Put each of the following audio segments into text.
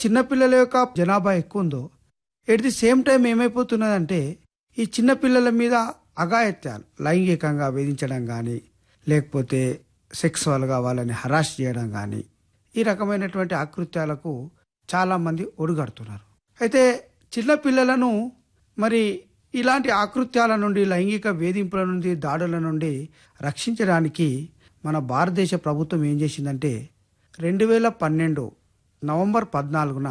చిన్నపిల్లల యొక్క జనాభా ఎక్కువ ఉందో ఎట్ ది సేమ్ టైం ఏమైపోతున్నదంటే ఈ చిన్నపిల్లల మీద అఘాయత్యాలు లైంగికంగా వేధించడం కానీ లేకపోతే సెక్సువల్గా వాళ్ళని హరాస్ చేయడం కానీ ఈ రకమైనటువంటి ఆకృత్యాలకు చాలామంది ఒడిగడుతున్నారు అయితే చిన్నపిల్లలను మరి ఇలాంటి ఆకృత్యాల నుండి లైంగిక వేధింపుల నుండి దాడుల నుండి రక్షించడానికి మన భారతదేశ ప్రభుత్వం ఏం చేసిందంటే రెండు వేల పన్నెండు నవంబర్ పద్నాలుగున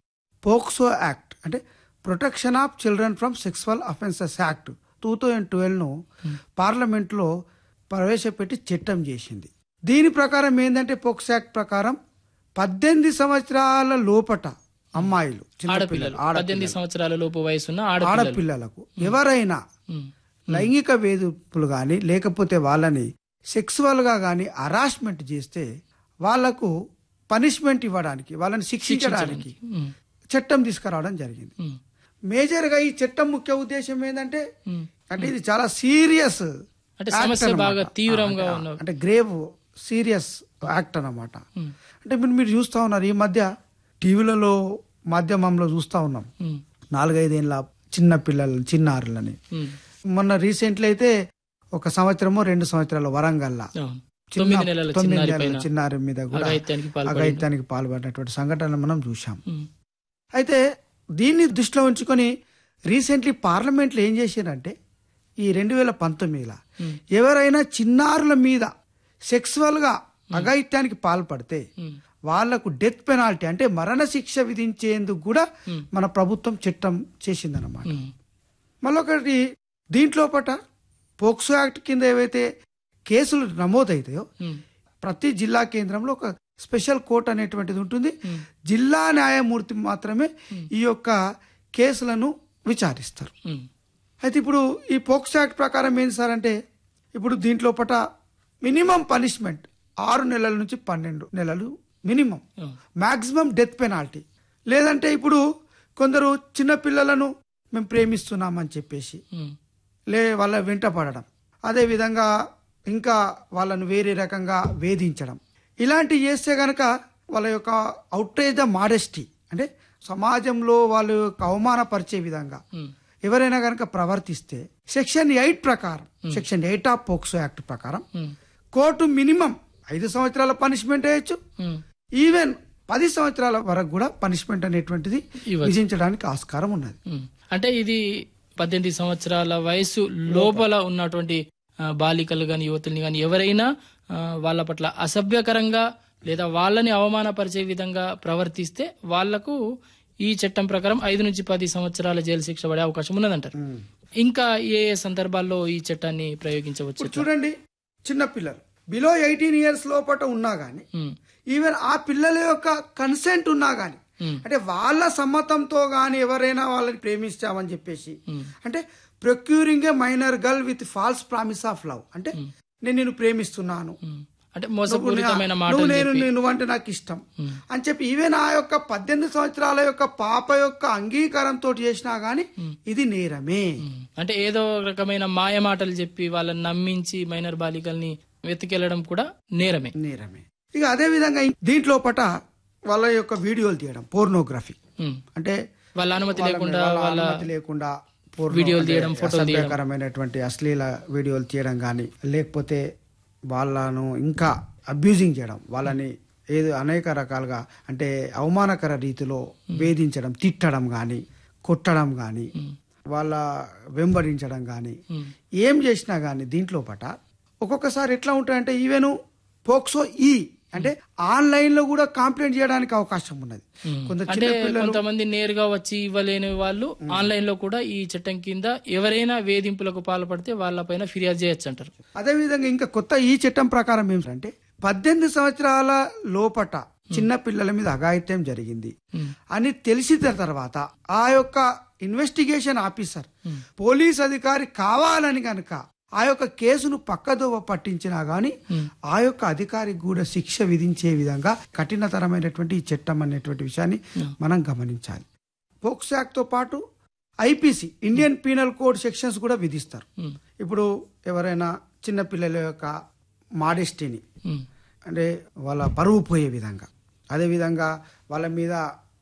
పోక్సో యాక్ట్ అంటే protection of children from sexual offences act two thousand ట్వెల్వ్ను పార్లమెంట్లో ప్రవేశపెట్టి చట్టం చేసింది దీని ప్రకారం ఏంటంటే పోక్సో యాక్ట్ ప్రకారం పద్దెనిమిది సంవత్సరాల లోపట అమ్మాయిలు ఆడపిల్లలు చిన్నపిల్లలు పద్దెనిమిది సంవత్సరాల లోపు వయసున్న ఆడపిల్లలు ఆడపిల్లలకు ఎవరైనా ఉమ్, లైంగిక వేధింపులు కానీ లేకపోతే వాళ్ళని సెక్సువల్ గా కానీ హరాస్మెంట్ చేస్తే వాళ్లకు పనిష్మెంట్ ఇవ్వడానికి వాళ్ళని శిక్షించడానికి ఉమ్, చట్టం తీసుకురావడం జరిగింది ఉమ్, మేజర్ గా ఈ చట్టం ముఖ్య ఉద్దేశం ఏంటంటే ఉమ్. అంటే ఇది చాలా సీరియస్ అంటే సమస్య బాగా తీవ్రంగా ఉన్న అంటే గ్రేవ్ సీరియస్ యాక్ట్ అన్నమాట ఉమ్, అంటే మీరు మీరు చూస్తా ఉన్నారు ఈ మధ్య టీవీలలో మాధ్యమంలో చూస్తా ఉన్నాం ఉమ్, నాలుగైదేళ్ళ చిన్న పిల్లలని చిన్నారులని ఉమ్, మొన్న రీసెంట్లీ అయితే ఒక సంవత్సరమో రెండు సంవత్సరాల వరంగల్ల అవును. చిన్న- తొమ్మిది నెలల తొమ్మిది చిన్నారి నెలల పైన చిన్నారి మీద కూడా అఘాయిత్యానికి పాల్పడి అఘాయిత్యానికి పాల్పడినటువంటి సంఘటనలు మనం చూశాం ఉమ్, అయితే దీన్ని దృష్టిలో ఉంచుకొని రీసెంట్లీ పార్లమెంట్లో ఏం చేశారంటే ఈ రెండు వేల పంతొమ్మిదిలో ఉమ్, ఎవరైనా చిన్నారుల మీద సెక్సువల్గా అఘాయిత్యానికి పాల్పడితే ఉమ్, వాళ్లకు డెత్ పెనాల్టీ అంటే మరణ శిక్ష విధించేందుకు కూడా ఉమ్, మన ప్రభుత్వం చట్టం చేసిందన్నమాట ఉమ్, మళ్ళొకటి దీంట్లో పట పోక్సో యాక్ట్ కింద ఏవైతే కేసులు నమోదవుతాయో ఉమ్, ప్రతి జిల్లా కేంద్రంలో ఒక స్పెషల్ కోర్ట్ అనేటువంటిది ఉంటుంది ఉమ్, జిల్లా న్యాయమూర్తి మాత్రమే ఈ యొక్క కేసులను విచారిస్తారు ఉమ్, అయితే ఇప్పుడు ఈ పోక్సో యాక్ట్ ప్రకారం ఏంటి సార్ అంటే ఇప్పుడు దీంట్లో పట మినిమం పనిష్మెంట్ ఆరు నెలల నుంచి పన్నెండు నెలలు మినిమం అవును. మాక్సిమం డెత్ పెనాల్టీ లేదంటే ఇప్పుడు కొందరు చిన్న పిల్లలను మేము ప్రేమిస్తున్నామని చెప్పేసి ఉమ్, లే వాళ్ళ వెంట పడడం అదే విధంగా ఇంకా వాళ్ళను వేరే రకంగా వేధించడం ఇలాంటివి చేస్తే గనక వాళ్ళ యొక్క అవుట్రేజ్ ద మాడెస్టీ అంటే సమాజంలో వాళ్ళు యొక్క అవమానపరిచే విధంగా ఉమ్, ఎవరైనా గనక ప్రవర్తిస్తే సెక్షన్ ఎయిట్ ప్రకారం section eight of POCSO act ప్రకారం ఉమ్, కోర్టు మినిమం ఐదు సంవత్సరాల పనిష్మెంట్ వేయచ్చు ఉమ్, ఈవెన్ పది సంవత్సరాల వరకు కూడా పనిష్మెంట్ అనేటువంటిది ఇవ్వచ్చు. విధించడానికి ఆస్కారం ఉన్నది ఉమ్. అంటే ఇది పద్దెనిమిది సంవత్సరాల వయసు లోపల ఉన్నటువంటి ఆ, బాలికలు గాని యువతుల్ని గాని ఎవరైనా ఆ, వాళ్ళ పట్ల అసభ్యకరంగా లేదా వాళ్ళని అవమానపరిచే విధంగా ప్రవర్తిస్తే వాళ్లకు ఈ చట్టం ప్రకారం ఐదు నుంచి పది సంవత్సరాల జైలు శిక్ష పడే అవకాశం ఉన్నదంటారు ఇంకా ఏ ఏ సందర్భాల్లో ఈ చట్టాన్ని ప్రయోగించవచ్చు ఇప్పుడు చూడండి చిన్న పిల్లలు బిలో ఎయిటీన్ ఇయర్స్ లోపల ఉన్నా గానీ ఉమ్, ఈవెన్ ఆ పిల్లల యొక్క కన్సెంట్ ఉన్నా గానీ ఉమ్, అంటే వాళ్ళ సమ్మతంతో గాని ఎవరైనా వాళ్ళని ప్రేమించామని చెప్పేసి ఉమ్, అంటే procuring a minor girl with false promise of love అంటే నేను నిన్ను ప్రేమిస్తున్నాను ఉమ్. అంటే మోసపూరితమైన నువ్వు మాటలు నేను చెప్పి నువ్వంటే నాకు ఇష్టం ఉమ్, అని చెప్పి ఈవెన్ ఆ యొక్క పద్దెనిమిది సంవత్సరాల యొక్క పాప యొక్క అంగీకారంతో చేసినా గానీ ఇది నేరమే ఉమ్. అంటే ఏదో రకమైన మాయ మాటలు చెప్పి వాళ్ళని నమ్మించి మైనర్ బాలికల్ని వెతికెళ్లడం కూడా నేరమే నేరమే ఇక అదే విధంగా దీంట్లో పట వాళ్ళ యొక్క వీడియోలు తీయడం పోర్నోగ్రఫీ ఉమ్. అంటే వాళ్ళ అనుమతి వాళ్ళ లేకుండా వాళ్ళ వాళ్ళ అనుమతి లేకుండా పూర్వం వీడియోలు అంటే తీయడం, ఫోటోలు తీయడం. అసభ్యకరమైనటువంటి అశ్లీల వీడియోలు తీయడం కానీ లేకపోతే వాళ్ళను ఇంకా అబ్యూజింగ్ చేయడం వాళ్ళని ఏదో అనేక రకాలుగా అంటే అవమానకర రీతిలో వేధించడం తిట్టడం కానీ కొట్టడం కానీ వాళ్ళ వెంబడించడం కానీ ఉమ్, ఏం చేసినా కానీ దీంట్లో పట ఒక్కొక్కసారి ఎట్లా ఉంటాయంటే ఈవెన్ పోక్సో ఈ అంటే ఆన్లైన్ లో కూడా కంప్లైంట్ చేయడానికి అవకాశం ఉన్నది ఉమ్. కొంత అంటే చిన్న పిల్లలు కొంతమంది నేరుగా వచ్చి ఇవ్వలేని వాళ్ళు ఆన్లైన్ లో కూడా ఈ చట్టం కింద ఎవరైనా వేధింపులకు పాల్పడితే వాళ్ళపైన ఫిర్యాదు చేయొచ్చు అంటారు అదేవిధంగా ఇంకా కొత్త ఈ చట్టం ప్రకారం ఏమిటంటే పద్దెనిమిది సంవత్సరాల లోపట చిన్న పిల్లల మీద అఘాయిత్యం జరిగింది ఉమ్, అని తెలిసిన తర్వాత ఆ యొక్క ఇన్వెస్టిగేషన్ ఆఫీసర్ పోలీస్ అధికారి కావాలని గనక ఆ యొక్క కేసును పక్కదోవ పట్టించినా గాని ఆ యొక్క అధికారికి కూడా శిక్ష విధించే విధంగా కఠినతరమైనటువంటి ఈ చట్టం అనేటువంటి విషయాన్ని మనం గమనించాలి పోక్సో యాక్ట్ తో పాటు IPC Indian penal code sections కూడా విధిస్తారు ఉమ్, ఇప్పుడు ఎవరైనా చిన్న పిల్లల యొక్క మాడెస్టీని ఉమ్, అంటే వాళ్ళ పరువు పోయే విధంగా అదేవిధంగా వాళ్ళ మీద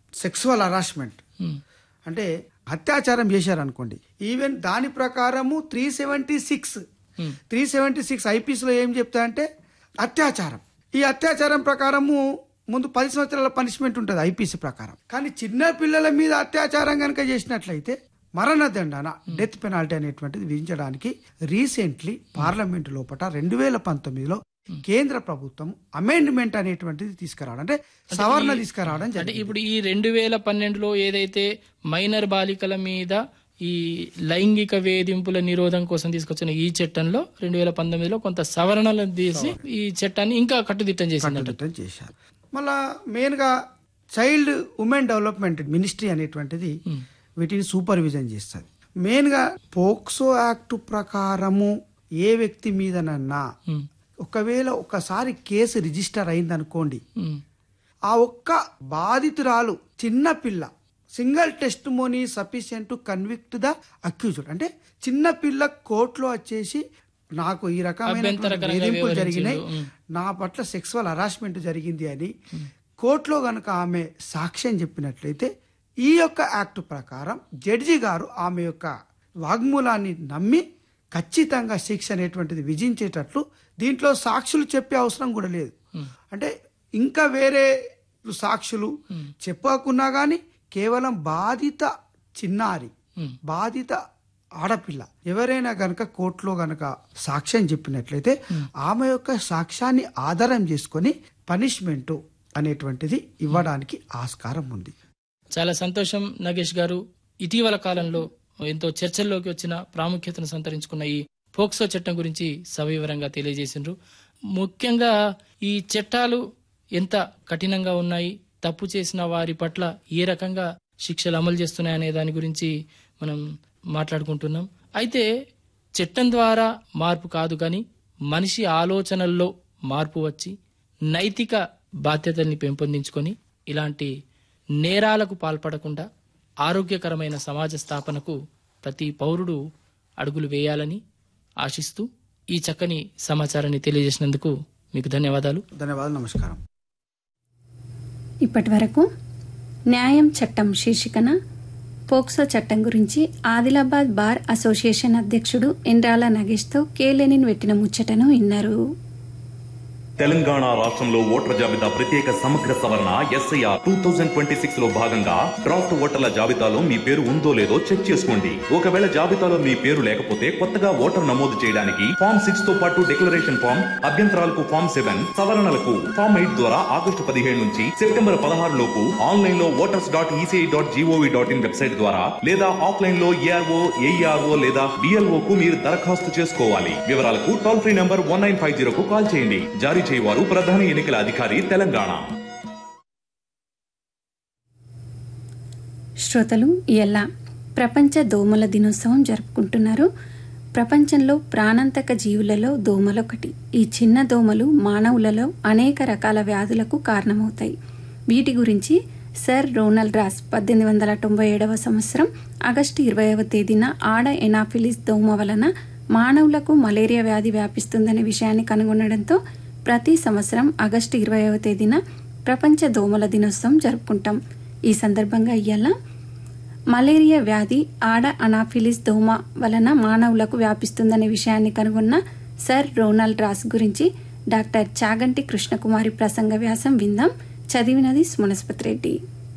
సెక్సువల్ హరాస్మెంట్ ఉమ్, అంటే అత్యాచారం చేశారనుకోండి ఈవెన్ దాని ప్రకారము త్రీ సెవెంటీ సిక్స్ ఉమ్, త్రీ సెవెంటీ సిక్స్ ఐపీసీలో ఏం చెప్తా అంటే అత్యాచారం ఈ అత్యాచారం ప్రకారము ముందు పది సంవత్సరాల పనిష్మెంట్ ఉంటుంది ఐపీసీ ప్రకారం కానీ చిన్న పిల్లల మీద అత్యాచారం కనుక చేసినట్లయితే మరణదండన డెత్ పెనాల్టీ అనేటువంటిది విధించడానికి రీసెంట్లీ పార్లమెంట్ లోపల రెండు వేల పంతొమ్మిదిలో కేంద్ర ప్రభుత్వం అమెండ్మెంట్ అనేటువంటిది తీసుకురావడం అంటే సవరణ తీసుకురావడం అంటే జరిగింది ఇప్పుడు ఈ రెండు వేల పన్నెండులో ఏదైతే మైనర్ బాలికల మీద ఈ లైంగిక వేధింపుల నిరోధం కోసం తీసుకొచ్చిన ఈ చట్టంలో రెండు వేల పంతొమ్మిదిలో కొంత సవరణలు తీసి ఈ చట్టాన్ని ఇంకా కట్టుదిట్టం చేసిందంట కట్టుదిట్టం చేశారు మళ్ళా మెయిన్గా చైల్డ్ ఉమెన్ డెవలప్మెంట్ మినిస్ట్రీ అనేటువంటిది వీటిని సూపర్విజన్ చేస్తుంది మెయిన్గా పోక్సో యాక్ట్ ప్రకారము ఏ వ్యక్తి మీదనన్నా ఉమ్, ఒకవేళ ఒకసారి కేసు రిజిస్టర్ అయిందనుకోండి ఉమ్, ఆ ఒక్క బాధితురాలు చిన్న పిల్ల single testimony sufficient to convict the accused అంటే చిన్న పిల్ల కోర్టులో వచ్చేసి నాకు ఈ రకమైన అభ్యంతరకరంగా వేధింపులు జరిగినాయి వ్యవహరించిండు. నా పట్ల సెక్సువల్ హరాస్మెంట్ జరిగింది అని కోర్టులో గనుక ఆమె సాక్ష్యం చెప్పినట్లయితే ఈ యొక్క యాక్ట్ ప్రకారం జడ్జి గారు ఆమె యొక్క వాగ్మూలాన్ని నమ్మి ఖచ్చితంగా శిక్ష అనేటువంటిది విధించేటట్లు దీంట్లో సాక్షులు చెప్పే అవసరం కూడా లేదు అంటే ఇంకా వేరే సాక్షులు చెప్పకున్నా గానీ కేవలం బాధిత చిన్నారి ఉమ్. బాధిత ఆడపిల్ల ఎవరైనా గనక కోర్టులో గనక సాక్ష్యం చెప్పినట్లయితే ఆమె యొక్క సాక్ష్యాన్ని ఆధారం చేసుకొని పనిష్మెంట్ అనేటువంటిది ఇవ్వడానికి ఆస్కారం ఉంది చాలా సంతోషం నగేష్ గారు ఇటీవల కాలంలో ఎంతో చర్చల్లోకి వచ్చిన ప్రాముఖ్యతను సంతరించుకున్న ఈ పోక్సో చట్టం గురించి సవివరంగా తెలియజేసిండ్రు ముఖ్యంగా ఈ చట్టాలు ఎంత కఠినంగా ఉన్నాయి తప్పు చేసిన వారి పట్ల ఏ రకంగా శిక్షలు అమలు చేస్తున్నాయనే దాని గురించి మనం మాట్లాడుకుంటున్నాం అయితే చట్టం ద్వారా మార్పు కాదు కానీ మనిషి ఆలోచనల్లో మార్పు వచ్చి నైతిక బాధ్యతల్ని పెంపొందించుకొని ఇలాంటి నేరాలకు పాల్పడకుండా ఆరోగ్యకరమైన సమాజ స్థాపనకు ప్రతి పౌరుడు అడుగులు వేయాలని ఆశిస్తూ ఈ చక్కని సమాచారాన్ని తెలియజేసినందుకు మీకు ధన్యవాదాలు ధన్యవాదాలు నమస్కారం ఇప్పటి వరకు న్యాయం చట్టం శీర్షికన పోక్సో చట్టం గురించి ఆదిలాబాద్ బార్ అసోసియేషన్ అధ్యక్షుడు ఎండ్రాల నగేష్తో కేలెనిన్ పెట్టిన ముచ్చటను విన్నారు తెలంగాణ రాష్ట్రంలో ఓటర్ల జాబితా ప్రత్యేక సమగ్ర సవరణ SIR two thousand twenty six లో భాగంగా డ్రాఫ్ట్ ఓటర్ల జాబితాలో మీ పేరు ఉందో లేదో చెక్ చేసుకోండి ఒకవేళ జాబితాలో మీ పేరు లేకపోతే కొత్తగా ఓటర్ నమోదు చేయడానికి ఫామ్ సిక్స్ తో పాటు డిక్లరేషన్ ఫామ్ అభ్యంతరాలకు ఫామ్ సెవెన్ సవరణలకు ఫామ్ ఎయిట్ ద్వారా ఆగస్టు పదిహేడు నుంచి సెప్టెంబర్ పదహారు లోపు ఆన్లైన్ లో voters dot ECI dot GOV dot in website ద్వారా లేదా ఆఫ్లైన్ లో ఏఆర్ఓ ఏఈఆర్ఓ లేదా బిఎల్ఓ కు మీరు దరఖాస్తు చేసుకోవాలి వివరాలకు toll free number one nine five zero కు కాల్ చేయండి జారీ చేయవారు ప్రధాన ఎన్నికల అధికారి తెలంగాణ శ్రోతలు ఇయల్ల ప్రపంచ దోమల దినోత్సవం జరుపుకుంటున్నారు ప్రపంచంలో ప్రాణాంతక జీవులలో దోమలు ఒకటి ఈ చిన్న దోమలు మానవులలో అనేక రకాల వ్యాధులకు కారణమవుతాయి వీటి గురించి సర్ రోనల్డ్ రాస్ పద్దెనిమిది వందల తొంభై ఏడవ సంవత్సరం ఆగస్టు ఇరవైవ తేదీన ఆడ ఎనాఫిలిస్ దోమ వలన మానవులకు మలేరియా వ్యాధి వ్యాపిస్తుందనే విషయాన్ని కనుగొనడంతో ప్రతి సంవత్సరం ఆగస్టు ఇరవైవ తేదీన ప్రపంచ దోమల దినోత్సవం జరుపుకుంటాం ఈ సందర్భంగా ఇయ్యాల మలేరియా వ్యాధి ఆడ అనాఫిలిస్ దోమ వలన మానవులకు వ్యాపిస్తుందనే విషయాన్ని కనుగొన్న సర్ రోనాల్డ్ రాస్ గురించి డాక్టర్ చాగంటి కృష్ణకుమారి ప్రసంగ వ్యాసం విందాం చదివినది సుమనస్పతి రెడ్డి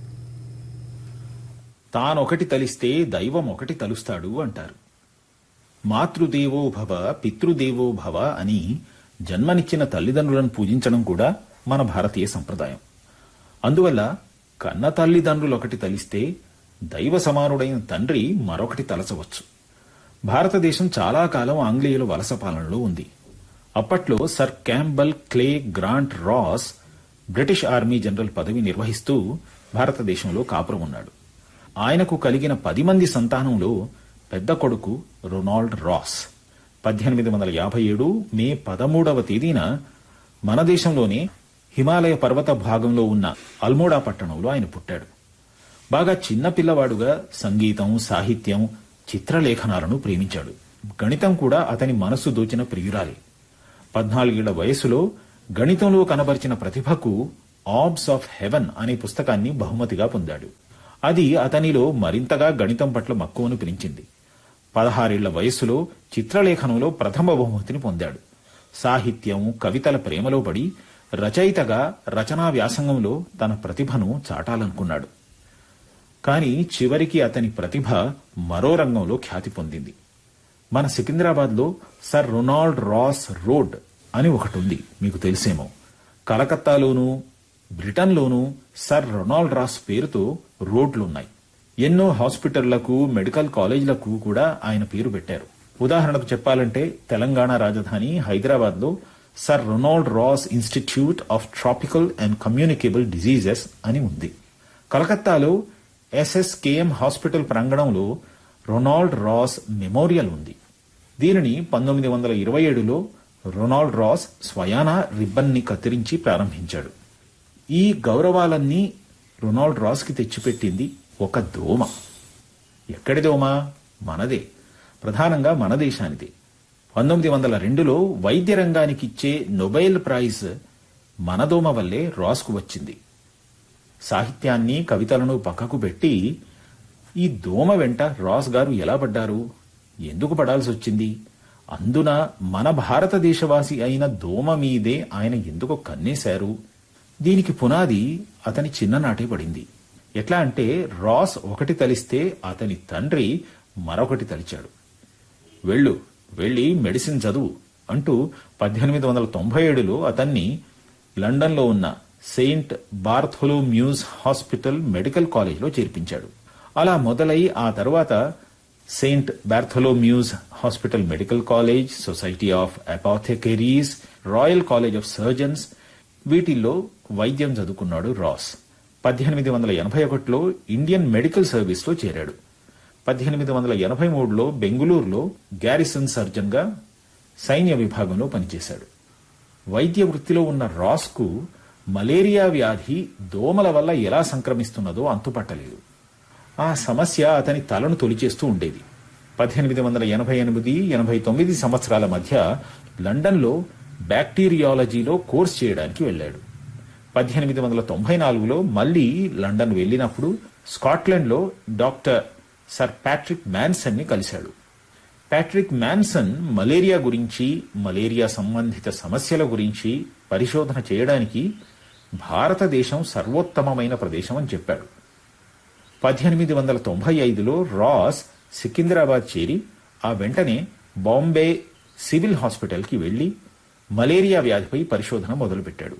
తానొకటి తలిస్తే దైవం ఒకటి తలుస్తాడు అంటారు మాతృదేవో భవ పితృదేవో భవ అని జన్మనిచ్చిన తల్లిదండ్రులను పూజించడం కూడా మన భారతీయ సంప్రదాయం అందువల్ల కన్న తల్లిదండ్రులు ఒకటి తలిస్తే దైవ సమానుడైన తండ్రి మరొకటి తలచవచ్చు భారతదేశం చాలా కాలం ఆంగ్లేయుల వలస పాలనలో ఉంది అప్పట్లో sir Campbell Clay Grant Ross British army general పదవి నిర్వహిస్తూ భారతదేశంలో కాపురం ఉన్నాడు ఆయనకు కలిగిన పది మంది సంతానంలో పెద్ద కొడుకు రొనాల్డ్ రాస్ పద్దెనిమిది వందల యాభై ఏడు మే పదమూడవ తేదీన మన దేశంలోనే హిమాలయ పర్వత భాగంలో ఉన్న అల్మోడా పట్టణంలో ఆయన పుట్టాడు బాగా చిన్న పిల్లవాడుగా సంగీతం సాహిత్యం చిత్రలేఖనాలను ప్రేమించాడు గణితం కూడా అతని మనస్సు దోచిన ప్రియురాలి పద్నాలుగేళ్ల వయసులో గణితంలో కనబరిచిన ప్రతిభకు ఆబ్స్ ఆఫ్ హెవెన్ అనే పుస్తకాన్ని బహుమతిగా పొందాడు అది అతనిలో మరింతగా గణితం పట్ల మక్కువను పెంచింది పదహారేళ్ల వయస్సులో చిత్రలేఖనంలో ప్రథమ బహుమతిని పొందాడు సాహిత్యం కవితల ప్రేమలో పడి రచయితగా రచనా వ్యాసంగంలో తన ప్రతిభను చాటాలనుకున్నాడు కానీ చివరికి అతని ప్రతిభ మరో రంగంలో ఖ్యాతి పొందింది మన సికింద్రాబాద్లో సర్ రొనాల్డ్ రాస్ రోడ్ అని ఒకటి ఉంది మీకు తెలిసేమో కలకత్తాలోనూ బ్రిటన్లోనూ సర్ రొనాల్డ్ రాస్ పేరుతో రోడ్లున్నాయి ఎన్నో హాస్పిటళ్లకు మెడికల్ కాలేజీలకు కూడా ఆయన పేరు పెట్టారు ఉదాహరణకు చెప్పాలంటే తెలంగాణ రాజధాని హైదరాబాద్లో sir Ronald Ross institute of tropical and communicable diseases అని ఉంది కలకత్తాలో ఎస్ఎస్కేఎం హాస్పిటల్ ప్రాంగణంలో రొనాల్డ్ రాస్ మెమోరియల్ ఉంది దీనిని పంతొమ్మిది వందల ఇరవై ఏడులో రొనాల్డ్ రాస్ స్వయానా రిబ్బన్ని కత్తిరించి ప్రారంభించాడు ఈ గౌరవాలన్నీ రొనాల్డ్ రాస్కి తెచ్చిపెట్టింది ఒక దోమ ఎక్కడి దోమ మనదే ప్రధానంగా మన దేశానిదే పంతొమ్మిది వందల రెండులో వైద్య రంగానికి ఇచ్చే నొబెల్ ప్రైజ్ మన దోమ వల్లే రాస్కు వచ్చింది సాహిత్యాన్ని కవితలను పక్కకు పెట్టి ఈ దోమ వెంట రాస్ గారు ఎలా పడ్డారు ఎందుకు పడాల్సి వచ్చింది అందున మన భారతదేశవాసి అయిన దోమ మీదే ఆయన ఎందుకు కన్నేశారు దీనికి పునాది అతని చిన్ననాటే పడింది ఎట్లా అంటే రాస్ ఒకటి తలిస్తే అతని తండ్రి మరొకటి తలిచాడు వెళ్ళు వెళ్ళి మెడిసిన్ చదువు అంటూ పద్దెనిమిది వందల తొంభై ఏడులో అతన్ని లండన్లో ఉన్న సెయింట్ బార్థోలోమ్యూస్ హాస్పిటల్ మెడికల్ కాలేజ్లో చేర్పించాడు అలా మొదలై ఆ తర్వాత Saint Bartholomew's hospital medical college society of apothecaries royal college of surgeons వీటిల్లో వైద్యం చదువుకున్నాడు రాస్ పద్దెనిమిది వందల ఎనభై ఒకటిలో ఇండియన్ మెడికల్ సర్వీస్లో చేరాడు పద్దెనిమిది వందల ఎనభై మూడులో బెంగుళూరులో గ్యారిసన్ సర్జన్గా సైన్య విభాగంలో పనిచేశాడు వైద్య వృత్తిలో ఉన్న రాస్కు మలేరియా వ్యాధి దోమల వల్ల ఎలా సంక్రమిస్తున్నదో అంతుపట్టలేదు ఆ సమస్య అతని తలను తొలిచేస్తూ ఉండేది పద్దెనిమిది వందల ఎనభై ఎనిమిది ఎనభై తొమ్మిది సంవత్సరాల మధ్య లండన్లో బ్యాక్టీరియాలజీలో కోర్స్ చేయడానికి వెళ్ళాడు పద్దెనిమిది వందల తొంభై నాలుగులో మళ్లీ లండన్ వెళ్ళినప్పుడు స్కాట్లాండ్లో డాక్టర్ సర్ ప్యాట్రిక్ మ్యాన్సన్ ని కలిశాడు ప్యాట్రిక్ మ్యాన్సన్ మలేరియా గురించి మలేరియా సంబంధిత సమస్యల గురించి పరిశోధన చేయడానికి భారతదేశం సర్వోత్తమమైన ప్రదేశం అని చెప్పాడు పద్దెనిమిది వందల తొంభై ఐదులో రాస్ సికింద్రాబాద్ చేరి ఆ వెంటనే బాంబే సివిల్ హాస్పిటల్కి వెళ్లి మలేరియా వ్యాధిపై పరిశోధన మొదలుపెట్టాడు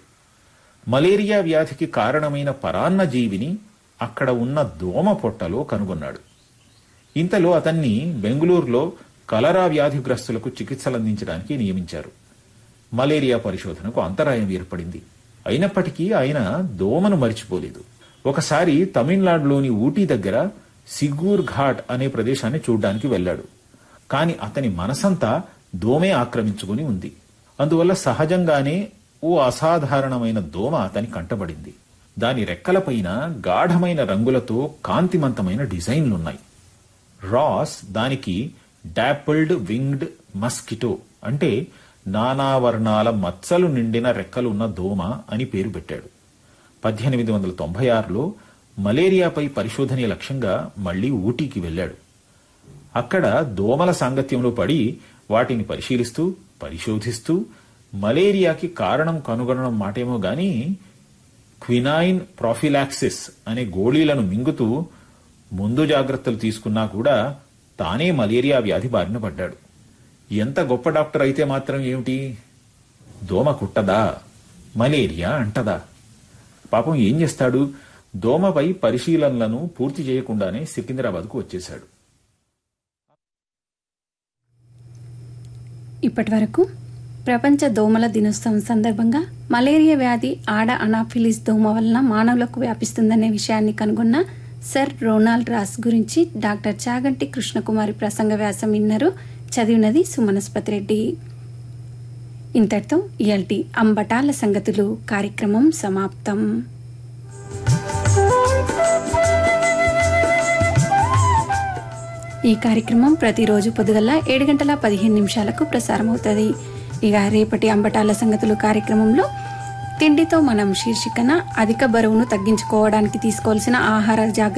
మలేరియా వ్యాధికి కారణమైన పరాన్న జీవిని అక్కడ ఉన్న దోమ పొట్టలో కనుగొన్నాడు ఇంతలో అతన్ని బెంగళూరులో కలరా వ్యాధిగ్రస్తులకు చికిత్సలందించడానికి నియమించారు మలేరియా పరిశోధనకు అంతరాయం ఏర్పడింది అయినప్పటికీ ఆయన దోమను మరిచిపోలేదు ఒకసారి తమిళనాడులోని ఊటీ దగ్గర సిగ్గూర్ ఘాట్ అనే ప్రదేశాన్ని చూడ్డానికి వెళ్ళాడు కాని అతని మనసంతా దోమే ఆక్రమించుకుని ఉంది అందువల్ల సహజంగానే ఓ అసాధారణమైన దోమ అతని కంటబడింది దాని రెక్కలపైన గాఢమైన రంగులతో కాంతిమంతమైన డిజైన్లున్నాయి రాస్ దానికి డాపిల్డ్ వింగ్డ్ మస్కిటో అంటే నానావర్ణాల మచ్చలు నిండిన రెక్కలున్న దోమ అని పేరు పెట్టాడు పద్దెనిమిది వందల తొంభై ఆరులో మలేరియాపై పరిశోధనే లక్ష్యంగా మళ్లీ ఊటీకి వెళ్ళాడు అక్కడ దోమల సాంగత్యంలో పడి వాటిని పరిశీలిస్తూ పరిశోధిస్తూ మలేరియాకి కారణం కనుగొనడం మాటేమో గాని క్వినైన్ ప్రాఫిలాక్సిస్ అనే గోళీలను మింగుతూ ముందు జాగ్రత్తలు తీసుకున్నా కూడా తానే మలేరియా వ్యాధి బారిన పడ్డాడు ఎంత గొప్ప డాక్టర్ అయితే మాత్రం ఏమిటి దోమ కుట్టదా మలేరియా అంటదా పాపం ఏం చేస్తాడు దోమపై పరిశీలనలను పూర్తి చేయకుండానే సికింద్రాబాద్కు వచ్చేశాడు ఇప్పటి వరకు ప్రపంచ దోమల దినోత్సవం సందర్భంగా మలేరియా వ్యాధి ఆడ అనాఫిలిస్ దోమ వలన మానవులకు వ్యాపిస్తుందనే విషయాన్ని కనుగొన్న సర్ రోనాల్డ్ రాస్ గురించి డాక్టర్ చాగంటి కృష్ణకుమారి ప్రసంగ వ్యాసం విన్నారు చదివినది సుమనస్పతి రెడ్డి ఇంతటితో ఇయల్టి అంబటాల సంగతులు కార్యక్రమం సమాప్తం ఈ కార్యక్రమం ప్రతిరోజు పొద్దుగల ఏడు గంటల పదిహేను నిమిషాలకు ప్రసారమవుతుంది ఇక రేపటి అంబటాల సంగతులు కార్యక్రమంలో తిండితో మనం శీర్షికన అధిక బరువును తగ్గించుకోవడానికి తీసుకోవాల్సిన ఆహార జాగ్రత్త